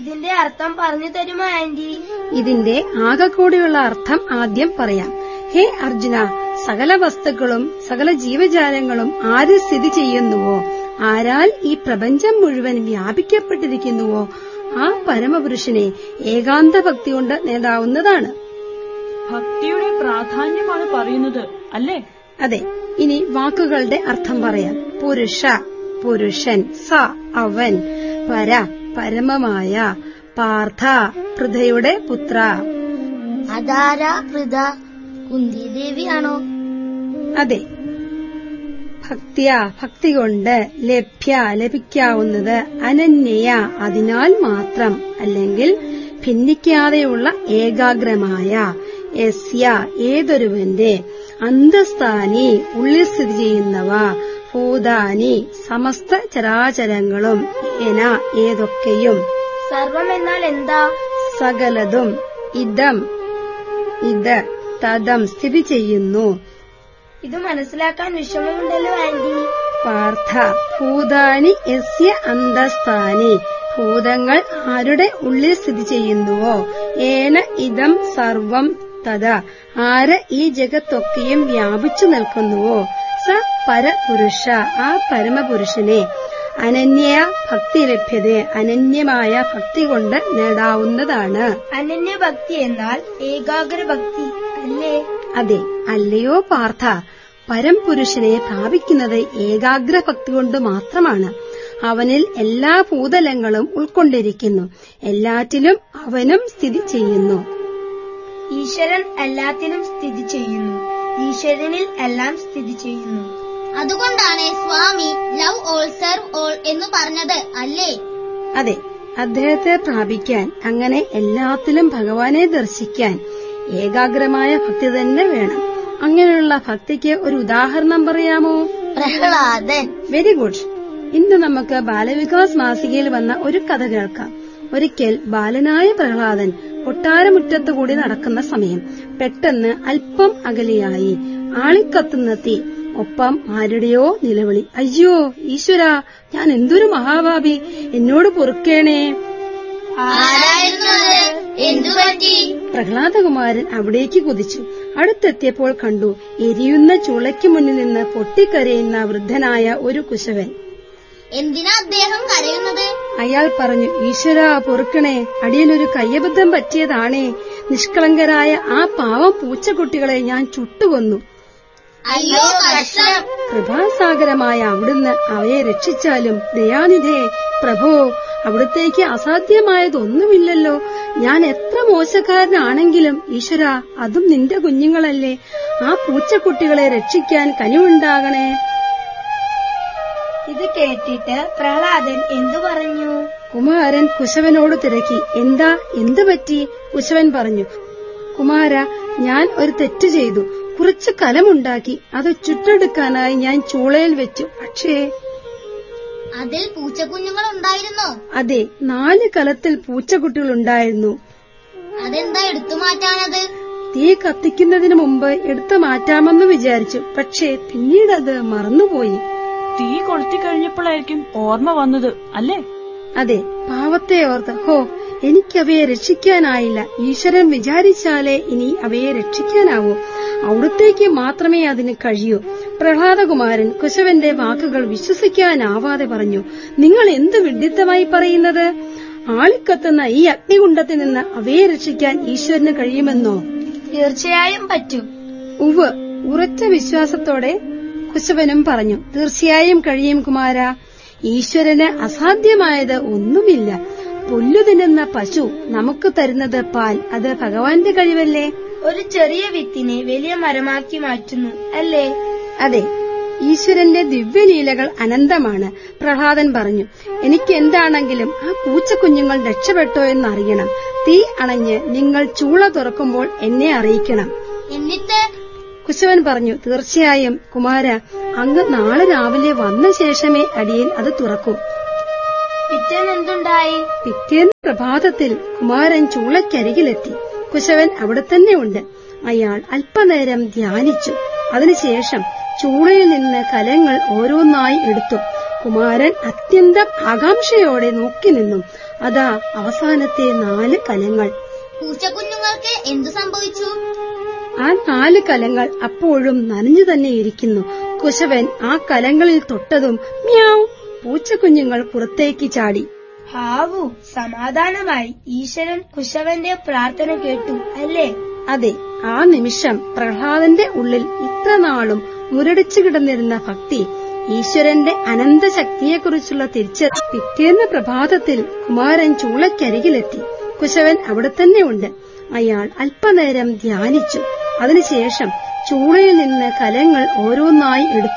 ഇതിന്റെ അർത്ഥം പറഞ്ഞു തരുമോ ആന്റി ഇതിന്റെ ആകെക്കൂടിയുള്ള അർത്ഥം ആദ്യം പറയാം ഹേ അർജുന സകല വസ്തുക്കളും സകല ജീവജാലങ്ങളും ആര് സ്ഥിതി ചെയ്യുന്നുവോ ആരാൽ ഈ പ്രപഞ്ചം മുഴുവൻ വ്യാപിക്കപ്പെട്ടിരിക്കുന്നുവോ ആ പരമപുരുഷനെ ഏകാന്ത ഭക്തി കൊണ്ട് നേടാവുന്നതാണ് ഭക്തിയുടെ പ്രാധാന്യമാണ് പറയുന്നത് അല്ലേ അതെ ഇനി വാക്കുകളുടെ അർത്ഥം പറയാം പുരുഷ പുരുഷൻ സ അവൻ പര പരമമായ പാർത്ഥ പൃഥയുടെ പുത്ര അതാര ഹൃദ കുന്തി ദേവിയാണോ അതെ ഭക്തിയ ഭക്തി കൊണ്ട് ലഭ്യ ലഭിക്കാവുന്നത് അനന്യയ അതിനാൽ മാത്രം അല്ലെങ്കിൽ ഭിന്നിക്കാതെയുള്ള ഏകാഗ്രമായ യസ്യ ഏതൊരുവന്റെ അന്തസ്ഥാനി ഉള്ളിൽ സ്ഥിതി ചെയ്യുന്നവ ഭൂതാനി സമസ്ത ചരാചരങ്ങളും ഏന ഏതൊക്കെയും സർവം എന്നാൽ എന്താ സകലതും ഇതം ഇത് തദം സ്ഥിതി ചെയ്യുന്നു ഇത് മനസ്സിലാക്കാൻ വിഷമമുണ്ടല്ലോ ആന്റി പാർത്ഥ ഭൂതാനി യസ്യ അന്തസ്ഥാനി ഭൂതങ്ങൾ ആരുടെ ഉള്ളിൽ സ്ഥിതി ചെയ്യുന്നുവോ ഏന ഇതം സർവം തഥ ആര് ഈ ജഗത്തൊക്കെയും വ്യാപിച്ചു നിൽക്കുന്നുവോ സ പരപുരുഷ ആ പരമപുരുഷനെ അനന്യ ഭക്തി ലഭ്യത അനന്യമായ ഭക്തി കൊണ്ട് നേടാവുന്നതാണ് അനന്യ ഭക്തി എന്നാൽ ഏകാഗ്ര ഭക്തി അല്ലേ അതെ അല്ലയോ പാർത്ഥ പരംപുരുഷനെ പ്രാപിക്കുന്നത് ഏകാഗ്ര ഭക്തി കൊണ്ട് മാത്രമാണ് അവനിൽ എല്ലാ ഭൂതലങ്ങളും ഉൾക്കൊണ്ടിരിക്കുന്നു എല്ലാറ്റിലും അവനും സ്ഥിതി ചെയ്യുന്നു ഈശ്വരൻ എല്ലാത്തിലും സ്ഥിതി ചെയ്യുന്നു ഈശ്വരനിൽ എല്ലാം സ്ഥിതി ചെയ്യുന്നു അതുകൊണ്ടാണ് Swami love all serve all എന്ന് പറഞ്ഞത് അല്ലേ അതെ അദ്ദേഹത്തെ പ്രാപിക്കാൻ അങ്ങനെ എല്ലാത്തിലും ഭഗവാനെ ദർശിക്കാൻ ഏകാഗ്രമായ ഭക്തി തന്നെ വേണം അങ്ങനെയുള്ള ഭക്തിക്ക് ഒരു ഉദാഹരണം പറയാമോ പ്രഹ്ലാദൻ വെരി ഗുഡ് ഇന്ന് നമുക്ക് ബാലവികാസ് മാസികയിൽ വന്ന ഒരു കഥ കേൾക്കാം ഒരിക്കൽ ബാലനായ പ്രഹ്ലാദൻ കൊട്ടാരമുറ്റത്തു കൂടി നടക്കുന്ന സമയം പെട്ടെന്ന് അല്പം അകലെയായി ആളിക്കത്തുന്ന തീ ഒപ്പം ആരുടെയോ നിലവിളി അയ്യോ ഈശ്വര ഞാൻ എന്തൊരു മഹാഭാവി എന്നോട് പൊറുക്കേണേ ആരായിരുന്നു അത് എന്തുപറ്റി പ്രഹ്ലാദകുമാരൻ അവിടേക്ക് കുതിച്ചു അടുത്തെത്തിയപ്പോൾ കണ്ടു എരിയുന്ന ചുളയ്ക്ക് മുന്നിൽ നിന്ന് പൊട്ടിക്കരയുന്ന വൃദ്ധനായ ഒരു കുശവൻ എന്തിനാ അദ്ദേഹം കരയുന്നത് അയാൾ പറഞ്ഞു ഈശ്വര പൊറുക്കണേ അടിയനൊരു കയ്യബദ്ധം പറ്റിയതാണേ നിഷ്കളങ്കരായ ആ പാവം പൂച്ചക്കുട്ടികളെ ഞാൻ ചുട്ടുകൊന്നു അയ്യോ കഷ്ടം കൃപാസാഗരമായ അവിടുന്ന് അവയെ രക്ഷിച്ചാലും ദയാനിധേ പ്രഭോ അവിടത്തേക്ക് അസാധ്യമായതൊന്നുമില്ലല്ലോ ഞാൻ എത്ര മോശക്കാരനാണെങ്കിലും ഈശ്വര അതും നിന്റെ കുഞ്ഞുങ്ങളല്ലേ ആ പൂച്ചക്കുട്ടികളെ രക്ഷിക്കാൻ കനിവുണ്ടാകണേ ഇത് കേട്ടിട്ട് പ്രഹ്ലാദൻ എന്തു പറഞ്ഞു കുമാരൻ കുശവനോട് തിരക്കി എന്താ എന്തു പറ്റി കുശവൻ പറഞ്ഞു കുമാര ഞാൻ ഒരു തെറ്റ് ചെയ്തു കുറച്ച് കലമുണ്ടാക്കി അത് ചുട്ടെടുക്കാനായി ഞാൻ ചൂളയിൽ വെച്ചു പക്ഷേ അതിൽ പൂച്ചക്കുഞ്ഞുങ്ങൾ ഉണ്ടായിരുന്നോ അതെ നാല് കലത്തിൽ പൂച്ചക്കുട്ടികൾ ഉണ്ടായിരുന്നു അതെന്താ എടുത്തു മാറ്റാനത് തീ കത്തിക്കുന്നതിന് മുമ്പ് എടുത്തു മാറ്റാമെന്ന് വിചാരിച്ചു പക്ഷേ പിന്നീടത് മറന്നുപോയി തീ കൊളുത്തി കഴിഞ്ഞപ്പോഴായിരിക്കും ഓർമ്മ വന്നത് അല്ലേ അതെ പാവത്തെ ഓർത്ത് ഹോ എനിക്കവയെ രക്ഷിക്കാനായില്ല ഈശ്വരൻ വിചാരിച്ചാലേ ഇനി അവയെ രക്ഷിക്കാനാവൂ അവിടത്തേക്ക് മാത്രമേ അതിന് കഴിയൂ പ്രഹ്ലാദകുമാരൻ കുശവന്റെ വാക്കുകൾ വിശ്വസിക്കാനാവാതെ പറഞ്ഞു നിങ്ങൾ എന്ത് വിഡിത്തമായി പറയുന്നത് ആളിക്കത്തുന്ന ഈ അഗ്നികുണ്ടത്തിൽ നിന്ന് അവയെ രക്ഷിക്കാൻ ഈശ്വരന് കഴിയുമെന്നോ തീർച്ചയായും പറ്റും ഉവ് ഉറച്ച വിശ്വാസത്തോടെ കുശവനും പറഞ്ഞു തീർച്ചയായും കഴിയും കുമാര ഈശ്വരന് അസാധ്യമായത് ഒന്നുമില്ല പുല്ലു തിന്നുന്ന പശു നമുക്ക് തരുന്നത് പാൽ അത് ഭഗവാന്റെ കഴിവല്ലേ ഒരു ചെറിയ വിത്തിനെ വലിയ മരമാക്കി മാറ്റുന്നു അല്ലേ അതെ ഈശ്വരന്റെ ദിവ്യലീലകൾ അനന്തമാണ് പ്രഹ്ലാദൻ പറഞ്ഞു എനിക്ക് എന്താണെങ്കിലും ആ പൂച്ചക്കുഞ്ഞുങ്ങൾ രക്ഷപ്പെട്ടോ എന്നറിയണം തീ അണഞ്ഞ് നിങ്ങൾ ചൂള തുറക്കുമ്പോൾ എന്നെ അറിയിക്കണം എന്നിട്ട് കുശവൻ പറഞ്ഞു തീർച്ചയായും കുമാര അങ്ങ് നാളെ രാവിലെ വന്ന ശേഷമേ അടിയൻ അത് തുറക്കൂ പിറ്റേന്ന് എന്തുണ്ടായി പിറ്റേന്ന് പ്രഭാതത്തിൽ കുമാരൻ ചൂളയ്ക്കരികിലെത്തി കുശവൻ അവിടെ തന്നെ ഉണ്ട് അയാൾ അല്പനേരം ധ്യാനിച്ചു അതിനുശേഷം ചൂളയിൽ നിന്ന് കലങ്ങൾ ഓരോന്നായി എടുത്തു കുമാരൻ അത്യന്തം ആകാംക്ഷയോടെ നോക്കി നിന്നു അതാ അവസാനത്തെ നാല് കലങ്ങൾ പൂച്ചക്കുഞ്ഞുങ്ങൾക്ക് എന്തു സംഭവിച്ചു ആ നാല് കലങ്ങൾ അപ്പോഴും നനഞ്ഞു തന്നെ ഇരിക്കുന്നു കുശവൻ ആ കലങ്ങളിൽ തൊട്ടതും മ്യാവ് പൂച്ചക്കുഞ്ഞുങ്ങൾ പുറത്തേക്ക് ചാടി ഹാവു സമാധാനമായി ഈശ്വരൻ കുശവന്റെ പ്രാർത്ഥന കേട്ടു അല്ലേ അതെ ആ നിമിഷം പ്രഹ്ലാദന്റെ ഉള്ളിൽ ഇത്ര നാളും മുരടിച്ചു കിടന്നിരുന്ന ഭക്തി ഈശ്വരന്റെ അനന്ത ശക്തിയെക്കുറിച്ചുള്ള തിരിച്ചറി പിറ്റേന്ന് പ്രഭാതത്തിൽ കുമാരൻ ചൂളയ്ക്കരികിലെത്തി കുശവൻ അവിടെ തന്നെ ഉണ്ട് അയാൾ അല്പനേരം ധ്യാനിച്ചു അതിനുശേഷം ചൂളയിൽ നിന്ന് കലങ്ങൾ ഓരോന്നായി എടുത്തു